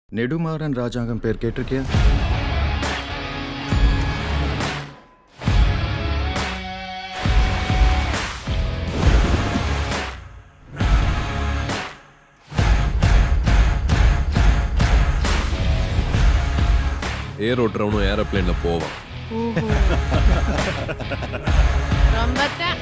நெடுமாறன் ராஜாங்கம் பேர் கேட்டிருக்கியா ஏர் ஓட்டுறவனும் ஏரோப்ளேன்ல போவான் ஓஹோ ரொம்ப தான்.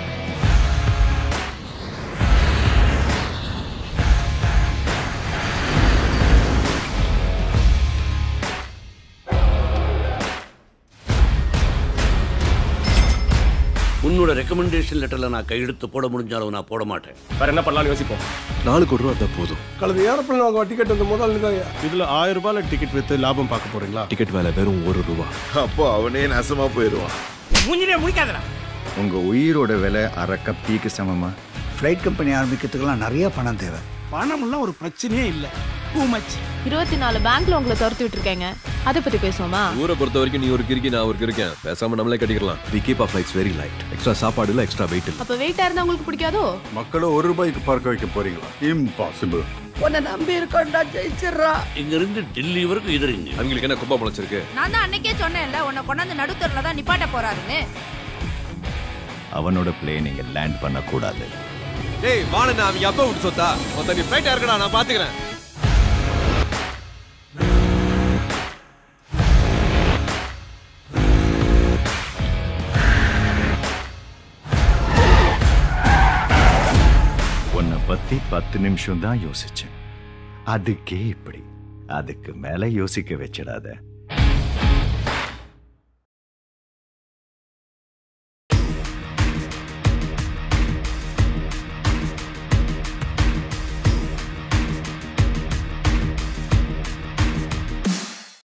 உன்னோட ரெக்கமெண்டேஷன் லெட்டர்ல நான் கையெழுத்து போட முடிஞ்சாலும் நான் போட மாட்டேன் வேற என்ன பண்ணலாம்னு யோசிப்போம் நாளுக்கு ஒரு ரூபா இருந்தா போதும் கலந்து ஏரோப்ளேன் வாங்க டிக்கெட் வந்து முதல் தான் இதுல ஆயிரம் ரூபாயில டிக்கெட் வித்து லாபம் பார்க்க போறீங்களா டிக்கெட் வேலை வெறும் ஒரு ரூபா அப்போ அவனே நாசமா போயிடுவான் மூஞ்சிலே முடிக்காதடா உங்க உயிரோட விலை அரை கப் டீக்கு சமமா ஃப்ளைட் கம்பெனி ஆரம்பிக்கிறதுக்கெல்லாம் நிறைய பணம் தேவை பணம்லாம் ஒரு பிரச்சனையே இல்ல டூ மச் இருபத்தி நாலு பேங்க்ல உங்களை துரத்தி விட்டுருக்கேங்க அதை பத்தி பேசுவோமா ஊரை பொறுத்த வரைக்கும் நீ ஒரு கிறுக்கி நான் ஒரு கிறுக்கேன் பேசாம நம்மளே கட்டிக்கலாம் we keep off flights very light extra சாப்பாடு இல்ல எக்ஸ்ட்ரா வெயிட் இல்ல அப்ப வெயிட்டா இருந்தா உங்களுக்கு பிடிக்காதோ மக்களும் ஒரு ரூபாய்க்கு பார்க்க வைக்க போறீங்களா இம்பாசிபிள் உன்னை நம்பி இருக்கோம்டா ஜெயிச்சிடுறா இங்க இருந்து டெல்லி வரைக்கும் எதிரிங்க அவங்களுக்கு என்ன குப்பா முளைச்சிருக்கு நான் தான் அன்னைக்கே சொன்னேன்ல உன்னை கொண்டாந்து நடுத்தரில் தான் நிப்பாட்ட போறாருன்னு அவனோட பிளேன் இங்க லேண்ட் பண்ணக்கூடாது டேய் வாணனா அவங்க அப்பா விட்டு சொத்தா மொத்த நீ ஃபிளைட் இருக்கடா நான் பாத்துக்கிறேன் உன்னை பத்தி பத்து நிமிஷம் தான் யோசிச்சேன் அதுக்கே இப்படி அதுக்கு மேல யோசிக்க வச்சிடாத